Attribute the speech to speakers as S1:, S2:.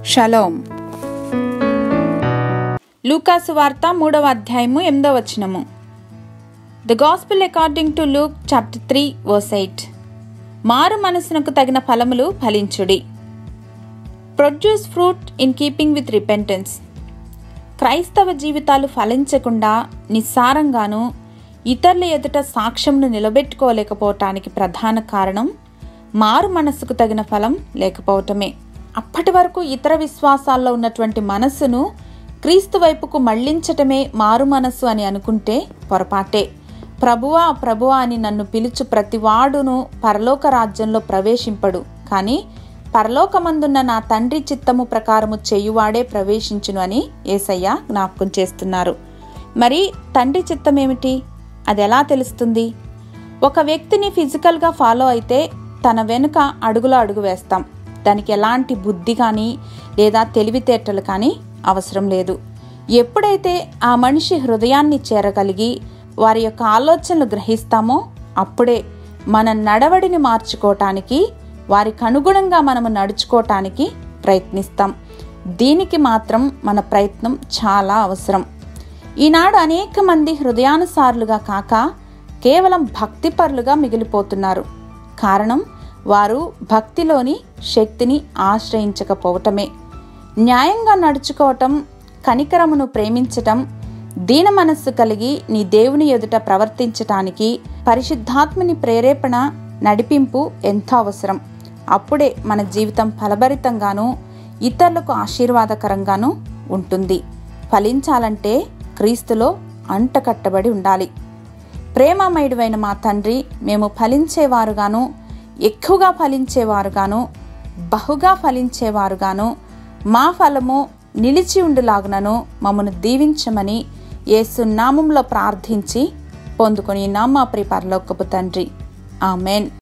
S1: shalom లూకాసు వార్త మూడవ అధ్యాయము ఎనిమిదవ వచనము the gospel according to Luke chapter three verse eight మారు మనసునకు తగిన ఫలములు ఫలించుడి produce fruit in keeping with repentance క్రైస్తవ జీవితాలు ఫలించకుండా నిస్సారంగాను ఇతరుల ఎదుట సాక్ష్యంను నిలబెట్టుకోలేకపోవటానికి ప్రధాన కారణం మారు మనస్సుకు తగిన ఫలం లేకపోవటమే అప్పటి వరకు ఇతర విశ్వాసాల్లో ఉన్నటువంటి మనస్సును క్రీస్తు వైపుకు మళ్లించటమే మారు మనస్సు అని అనుకుంటే పొరపాటే ప్రభువా ప్రభువా అని నన్ను పిలుచు ప్రతివాడును పరలోక రాజ్యంలో ప్రవేశింపడు కానీ పరలోకమందున్న నా తండ్రి చిత్తము ప్రకారము చేయువాడే ప్రవేశించును అని ఏసయ్య జ్ఞాపకం చేస్తున్నారు మరి తండ్రి చిత్తం ఏమిటి అది ఎలా తెలుస్తుంది ఒక వ్యక్తిని ఫిజికల్గా ఫాలో అయితే తన వెనుక అడుగులో అడుగు వేస్తాం దానికి ఎలాంటి బుద్ధి కానీ లేదా తెలివితేటలు కానీ అవసరం లేదు ఎప్పుడైతే ఆ మనిషి హృదయాన్ని చేరగలిగి వారి యొక్క ఆలోచనలు గ్రహిస్తామో అప్పుడే మన నడవడిని మార్చుకోవటానికి వారికి అనుగుణంగా మనము నడుచుకోవటానికి ప్రయత్నిస్తాం దీనికి మాత్రం మన ప్రయత్నం చాలా అవసరం ఈనాడు అనేక మంది హృదయానుసారులుగా కాక కేవలం భక్తిపరులుగా మిగిలిపోతున్నారు కారణం వారు భక్తిలోని శక్తిని ఆశ్రయించకపోవటమే న్యాయంగా నడుచుకోవటం కనికరమును ప్రేమించటం దీన మనస్సు కలిగి నీ దేవుని ఎదుట ప్రవర్తించటానికి పరిశుద్ధాత్మని ప్రేరేపణ నడిపింపు ఎంతో అవసరం అప్పుడే మన జీవితం ఫలభరితంగాను ఇతరులకు ఆశీర్వాదకరంగాను ఉంటుంది ఫలించాలంటే క్రీస్తులో అంటకట్టబడి ఉండాలి ప్రేమమయుడైన మా తండ్రి మేము ఫలించేవారుగాను ఎక్కువగా ఫలించేవారుగాను బహుగా ఫలించేవారుగాను మా ఫలము నిలిచి ఉండులాగునను మమ్మను దీవించమని ఏసునామంలో ప్రార్థించి పొందుకొని నా మా ప్రిపరలోకపు తండ్రి ఆమెన్